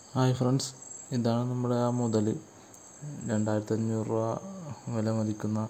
hi friends ഇതാണ് നമ്മുടെ ആ മുതൽ രണ്ടായിരത്തി അഞ്ഞൂറ് രൂപ വില മതിക്കുന്ന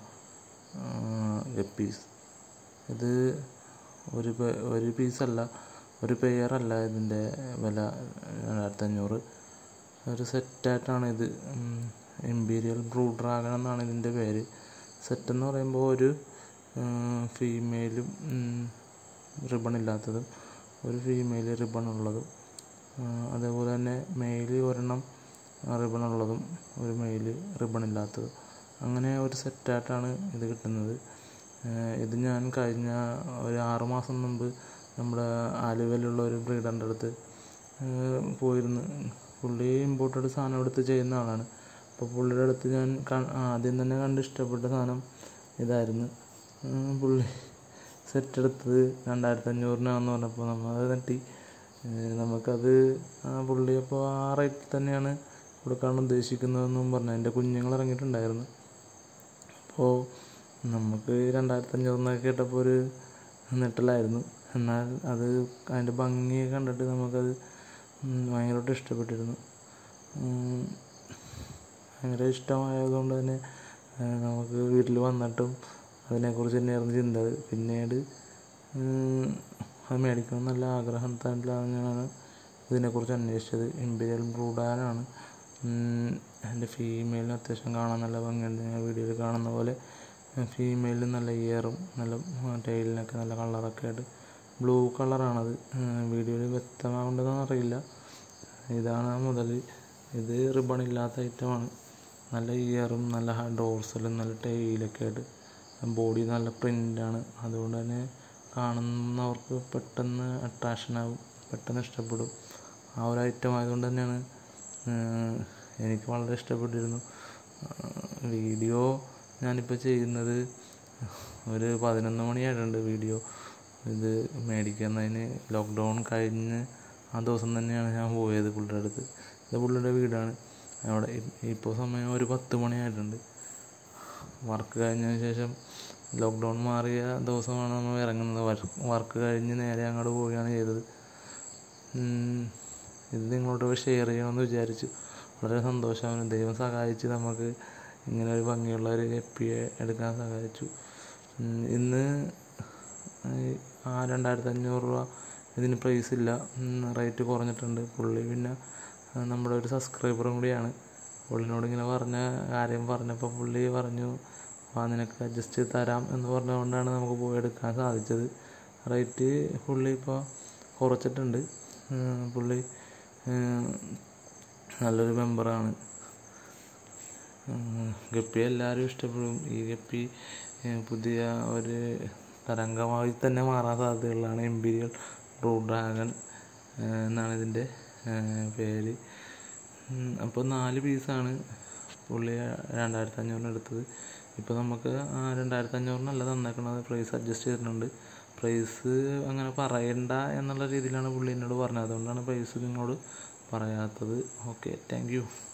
ഗപ്പീസ് ഇത് ഒരു പേ- ഒരു പീസല്ല ഒരു പെയറല്ല ഇതിൻ്റെ വില രണ്ടായിരത്തി അഞ്ഞൂറ് ഒരു സെറ്റായിട്ടാണ് ഇത് ഇമ്പീരിയൽ ബ്ലൂ ഡ്രാഗൺ എന്നാണ് ഇതിൻ്റെ പേര് സെറ്റ് എന്ന് പറയുമ്പോൾ ഒരു ഫീമെയിലും റിബൺ ഇല്ലാത്തതും ഒരു ഫീമെയിൽ റിബൺ ഉള്ളതും ആ, അതേപോലെ തന്നെ മെയിൽ ഒരെണ്ണം റിബൺ ഉള്ളതും ഒരു മെയിൽ റിബൺ ഇല്ലാത്തതും അങ്ങനെ ഒരു സെറ്റായിട്ടാണ് ഇത് കിട്ടുന്നത് ആ, ഇത് ഞാൻ കഴിഞ്ഞ ഒരു ആറ് മാസം മുമ്പ് നമ്മുടെ ആലുവയിലുള്ള ഒരു ബ്രീഡറിൻ്റെ അടുത്ത് ആ, പോയിരുന്നു പുള്ളി ഇമ്പോർട്ടഡ് സാധനം എടുത്ത് ചെയ്യുന്ന ആളാണ് അപ്പോൾ പുള്ളിയുടെ അടുത്ത് ഞാൻ ക- ആദ്യം തന്നെ കണ്ട് ഇഷ്ടപ്പെട്ട സാധനം ഇതായിരുന്നു ആ, പുള്ളി സെറ്റ് എടുത്തത് രണ്ടായിരത്തി അഞ്ഞൂറിനാണെന്ന് പറഞ്ഞപ്പോൾ നമ്മൾ അത് തട്ടി ഏഹ് നമുക്കത് ആ പുള്ളി അപ്പോൾ ആ റേറ്റിൽ തന്നെയാണ് കൊടുക്കാൻ ഉദ്ദേശിക്കുന്നതെന്നും പറഞ്ഞു അതിൻ്റെ കുഞ്ഞുങ്ങൾ ഇറങ്ങിയിട്ടുണ്ടായിരുന്നു അപ്പോൾ നമുക്ക് രണ്ടായിരത്തി അഞ്ഞൂറിനൊക്കെ കേട്ടപ്പോൾ ഒരു നെട്ടലായിരുന്നു എന്നാൽ അത് അതിൻ്റെ ഭംഗി കണ്ടിട്ട് നമുക്കത് ഉം ഭയങ്കരമായിട്ട് ഇഷ്ടപ്പെട്ടിരുന്നു ഉം ഭയങ്കര ഇഷ്ടമായതുകൊണ്ട് തന്നെ ഏഹ് നമുക്ക് വീട്ടിൽ വന്നിട്ടും അതിനെക്കുറിച്ച് തന്നെയായിരുന്നു ചിന്ത പിന്നീട് ഉം അത് മേടിക്കണം നല്ല ആഗ്രഹം തന്നെയാണ് ഞാൻ ഇതിനെക്കുറിച്ച് അന്വേഷിച്ചത് ഇമ്പീരിയൽ ബ്രൂഡാനാണ് എൻ്റെ ഫീമെയിലിന് അത്യാവശ്യം കാണാൻ നല്ല ഭംഗിയുണ്ട് ഞാൻ വീഡിയോയിൽ കാണുന്ന പോലെ ഫീമെയിലിന് നല്ല ഇയറും നല്ല ടൈലിനൊക്കെ നല്ല കളറൊക്കെ ആയിട്ട് ബ്ലൂ കളറാണത് വീഡിയോയിൽ വ്യക്തമാവുണ്ടെന്ന് അറിയില്ല ഇതാണ് ആ മുതൽ ഇത് റിബൺ ഇല്ലാത്ത ഐറ്റമാണ് നല്ല ഇയറും നല്ല ഡോർസലും നല്ല ടൈലൊക്കെ ആയിട്ട് ബോഡി നല്ല പ്രിൻ്റാണ് അതുകൊണ്ട് തന്നെ കാണുന്നവർക്ക് പെട്ടെന്ന് അട്രാക്ഷനാവും പെട്ടെന്ന് ഇഷ്ടപ്പെടും ആ ഒരു ഐറ്റം ആയതുകൊണ്ട് തന്നെയാണ് ഏഹ് എനിക്ക് വളരെ ഇഷ്ടപ്പെട്ടിരുന്നു വീഡിയോ ഞാനിപ്പോൾ ചെയ്യുന്നത് ഒരു പതിനൊന്ന് മണിയായിട്ടുണ്ട് വീഡിയോ ഇത് മേടിക്കുന്നതിന് ലോക്ക്ഡൗൺ കഴിഞ്ഞ് ആ ദിവസം തന്നെയാണ് ഞാൻ പോയത് പുള്ളിയുടെ അടുത്ത് ഇത് പുള്ളിയുടെ വീടാണ് അവിടെ ഇപ്പോൾ സമയം ഒരു പത്ത് മണിയായിട്ടുണ്ട് വർക്ക് കഴിഞ്ഞതിന് ശേഷം ലോക്ക്ഡൗൺ മാറിയ ദിവസമാണ് നമ്മൾ ഇറങ്ങുന്നത് വർക്ക് കഴിഞ്ഞ് നേരെ അങ്ങോട്ട് പോവുകയാണ് ചെയ്തത് ഉം, ഇത് നിങ്ങളോട് ഷെയർ ചെയ്യണമെന്ന് വിചാരിച്ചു വളരെ സന്തോഷമാണ് ദൈവം സഹായിച്ച് നമുക്ക് ഇങ്ങനെ ഒരു ഭംഗിയുള്ള ഒരു ഗപ്പിയെ എടുക്കാൻ സഹായിച്ചു ഉം, ഇന്ന് ഈ ആ രണ്ടായിരത്തി അഞ്ഞൂറ് രൂപ ഇതിന് പ്രൈസ് ഇല്ല റേറ്റ് കുറഞ്ഞിട്ടുണ്ട് പുള്ളി പിന്നെ ആ, നമ്മുടെ ഒരു സബ്സ്ക്രൈബറും കൂടിയാണ് പുള്ളിനോട് ഇങ്ങനെ പറഞ്ഞ കാര്യം പറഞ്ഞപ്പോൾ പുള്ളി പറഞ്ഞു ആ നിനക്ക് അഡ്ജസ്റ്റ് ചെയ്ത് തരാം എന്ന് പറഞ്ഞുകൊണ്ടാണ് നമുക്ക് പോയി എടുക്കാൻ സാധിച്ചത് റേറ്റ് പുള്ളി ഇപ്പോൾ കുറച്ചിട്ടുണ്ട് ഉം, പുള്ളി ഉം, നല്ലൊരു മെമ്പറാണ് ഉം, ഗപ്പി എല്ലാവരും ഇഷ്ടപ്പെടും ഈ ഗപ്പി ഏഹ്, പുതിയ ഒരു തരംഗമായി തന്നെ മാറാൻ സാധ്യതയുള്ളതാണ് ഇമ്പീരിയൽ ബ്ലൂ ഡ്രാഗൺ ഏഹ്, എന്നാണ് ഇതിൻ്റെ ഏഹ്, പേര് ഉം, അപ്പോൾ നാല് പീസാണ് പുള്ളി രണ്ടായിരത്തി അഞ്ഞൂറിന് എടുത്തത് ഇപ്പോൾ നമുക്ക് ആ രണ്ടായിരത്തി അഞ്ഞൂറിനല്ല തന്നേക്കണത് പ്രൈസ് അഡ്ജസ്റ്റ് ചെയ്തിട്ടുണ്ട് പ്രൈസ് അങ്ങനെ പറയണ്ട എന്നുള്ള രീതിയിലാണ് പുള്ളി എന്നോട് പറഞ്ഞത് അതുകൊണ്ടാണ് പ്രൈസ് നിങ്ങളോട് പറയാത്തത് ഓക്കെ താങ്ക് യു